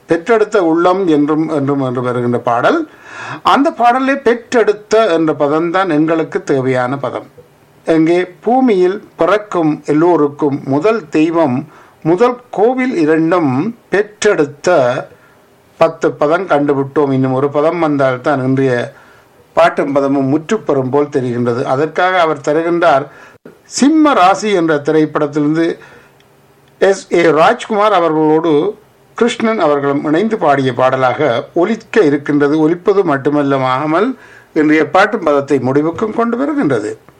பெற்றெடுத்த உள்ளம் என்றும் என்றும் என்று வருகின்ற பாடல் அந்த பாடலை பெற்றெடுத்த என்ற பதம்தான் எங்களுக்கு தேவையான பதம் எங்கே பூமியில் பிறக்கும் எல்லோருக்கும் முதல் தெய்வம் முதல் கோவில் இரண்டும் பெற்றெடுத்த பத்து பதம் கண்டுவிட்டோம் இன்னும் ஒரு பதம் வந்தால்தான் இன்றைய பாட்டும் பதமும் முற்றுப்பெறும் போல் தெரிகின்றது அதற்காக அவர் தருகின்றார் சிம்ம ராசி என்ற திரைப்படத்திலிருந்து எஸ் ஏ ராஜ்குமார் அவர்களோடு கிருஷ்ணன் அவர்களும் இணைந்து பாடிய பாடலாக ஒலிக்க இருக்கின்றது ஒலிப்பது மட்டுமல்லாமல் இன்றைய பாட்டும் பதத்தை முடிவுக்கும் கொண்டு வருகின்றது